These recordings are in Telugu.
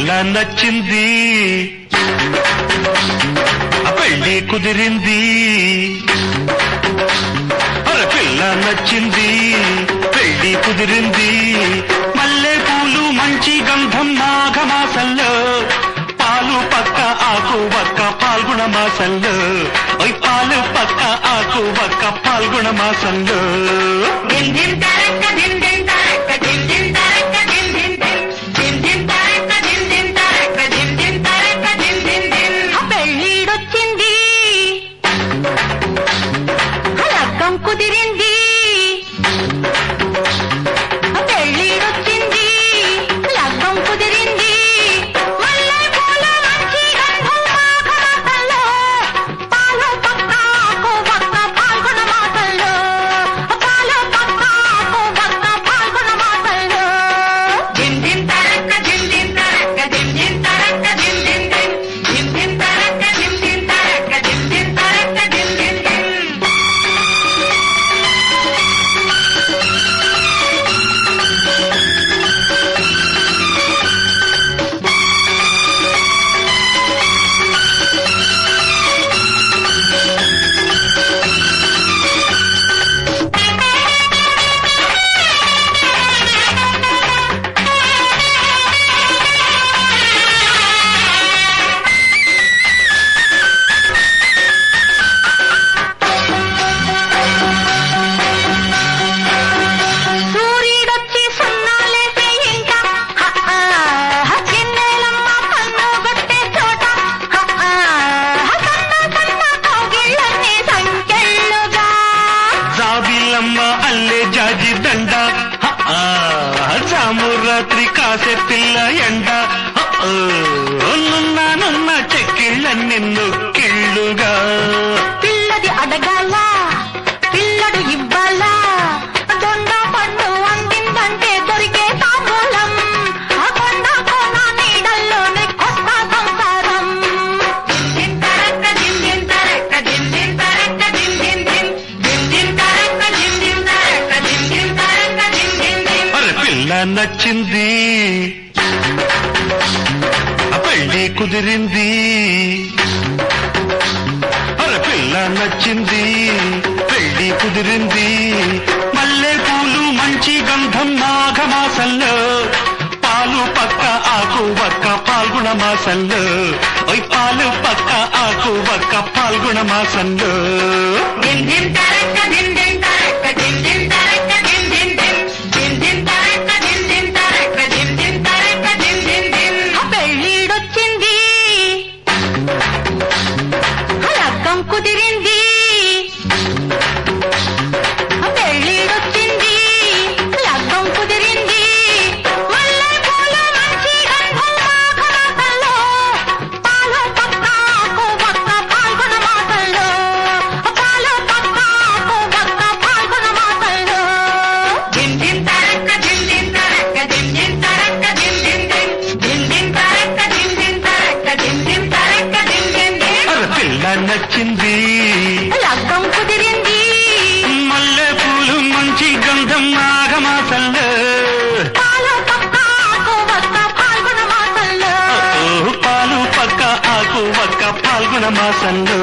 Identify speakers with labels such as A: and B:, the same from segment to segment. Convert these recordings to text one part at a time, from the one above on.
A: పిల్ల నచ్చింది ఆ పెళ్లి కుదిరింది అరే పిల్ల నచ్చింది పెళ్లి కుదిరింది మల్లె పూలు మంచి గంధం మాఘమాసంలో పాలు పక్క ఆకు వక్క పాల్గొన మాసంలో ఓయ్ పాలు పక్క ఆకు వక్క పాల్గొన మాసంలో
B: దిన్ దిన్ తరక్క దిన్ దిన్ తరక్క దిన్ దిన్ తరక్క దిన్ దిన్ దిన్ దిన్ దిన్ తరక్క దిన్ దిన్ తరక్క దిన్ దిన్ తరక్క దిన్ దిన్ దిన్ పెళ్ళిడొచ్చింది లగ్గం కుదిరింది పెళ్ళిడొచ్చింది లగ్గం కుదిరింది మల్లె పూల మంచి గంధం మాఘమాసంలో పాలు పక్క ఆకు పక్క పాల్గొన మాసంలో పాలు పక్క ఆకు పక్క పాల్గొన మాసంలో దిన్ దిన్ తరక్క దిన్ దిన్ తరక్క దిన్ దిన్ తరక్క దిన్ దిన్ దిన్ దిన్ దిన్ తరక్క దిన్ దిన్ తరక్క దిన్ దిన్ తరక్క దిన్ దిన్ దిన్ సూర్యుడొచ్చి సున్నాలేసే ఇంట హ, ఆ, హ, కిన్నెలమ్మ కన్ను గొట్టే చోట హ, ఆ, హ, సన్న సన్న కౌగిళ్ళన్నీ సంకెళ్ళుగా
A: జాబిలమ్మ అల్లే జాజి దండ హ, ఆ, జాము రాత్రి కాసే పిల్ల ఎండ హ, ఓ, నున్న నున్న చెక్కిళ్ళన్ని నొక్కిళ్ళుగా
B: పిల్లది అడగాల పిల్లడు ఇవ్వాలా దొండ పండు అందిందంటే దొరికే తాంబూలం ఆ కొండ కోన నీడల్లోనే కొత్త సంసారం దిన్ తరక్క దిన్ దిన్ తరక్క దిన్ దిన్ తరక్క దిన్ దిన్ దిన్ దిన్ దిన్ తరక్క దిన్ దిన్ తరక్క దిన్ దిన్ తరక్క దిన్ దిన్ దిన్
A: అరే పిల్ల నచ్చింది ఆ పెళ్లి కుదిరింది అరే పిల్ల నచ్చింది పెళ్లి కుదిరింది మల్లె పూలు మంచి గంధం మాఘమాసంలో పాలు పక్క ఆకు వక్క పాల్గొన మాసంలో ఓయ్ పాలు పక్క ఆకు వక్క పాల్గొన మాసంలో
B: దిన్ దిన్ తరక్క దిన్ దిన్ తరక్క దిన్ దిన్ తరక్క దిన్ దిన్ దిన్ దిన్ దిన్ తరక్క దిన్ దిన్ తరక్క దిన్ దిన్ తరక్క దిన్ దిన్ దిన్ పెళ్ళిడొచ్చింది లగ్గం కుదిరింది పెళ్ళిడొచ్చింది లగ్గం కుదిరింది మల్లె పూల మంచి గంధం మాఘమాసంలో పాలు పక్క ఆకు పక్క పాల్గొన మాసంలో పాలు పక్క ఆకు పక్క పాల్గొన మాసంలో దిన్ దిన్ తరక్క దిన్ దిన్ తరక్క దిన్ దిన్ తరక్క దిన్ దిన్ దిన్ దిన్ దిన్ తరక్క దిన్ దిన్ తరక్క దిన్ దిన్ తరక్క దిన్ దిన్ దిన్
A: అరే పిల్ల నచ్చింది
B: లగ్గం కుదిరింది
A: మల్లె పూలు మంచి గంధం మాఘమాసంలో
B: పాలు పక్క ఆకు పక్క పాల్గొన మాసంలో
A: ఓ పాలు పక్క ఆకు పక్క పాల్గొన మాసంలో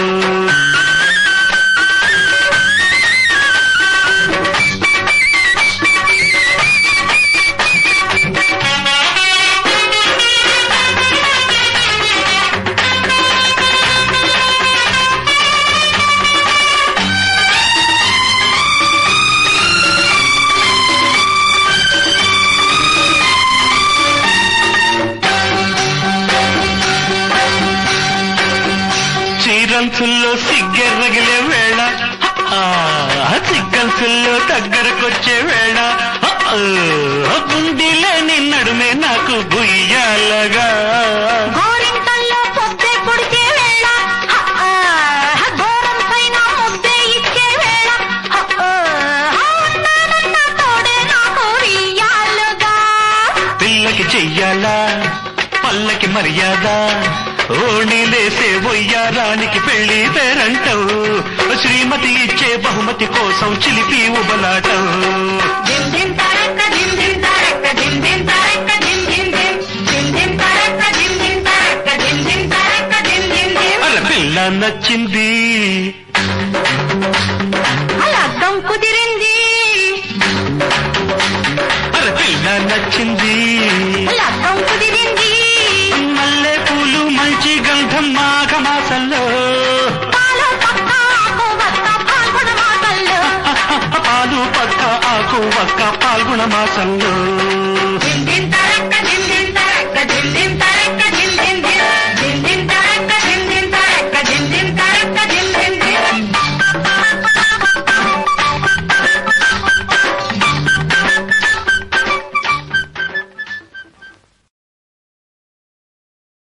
A: చీరంచుల్లో సిగ్గెర్రగిలే వేళ ఆ, సిగ్గంచుల్లో దగ్గరకొచ్చే వేళ ఆ, గుండెలే నిన్నడుమే నాకు గుయ్యాలగా
B: గోరింకల్లో పొద్దే పొడిచే వేళ హ, ఆ, ఘోరం పైన ముద్దే ఇచ్చే వేళ హ, ఆ, ఉన్నానన్న తోడే నాకు ఇయ్యాలుగా
A: పిల్లకి చెయ్యాలా పల్లకి మర్యాద ఓణిలేసే ఒయ్యారానికి పెళ్లి పేరంటావు శ్రీమతి ఇచ్చే బహుమతి కోసం చిలిపి ఉబలాటం
B: దిన్ దిన్ తరక్క దిన్ దిన్ తరక్క దిన్ దిన్ తరక్క దిన్ దిన్ దిన్ దిన్ దిన్ తరక్క
A: నచ్చింది
B: లగ్గం కుదిరింది
A: అరే పిల్ల నచ్చింది
B: లగ్గం కుదిరింది
A: మల్లె పూలు మంచి గంధం మాఘ మాసంలో
B: పాలు పక్క ఆకు వక్క పాల్గొన మాటల్లో
A: పాలు పక్క ఆకు వక్క పాల్గొన మాసంలో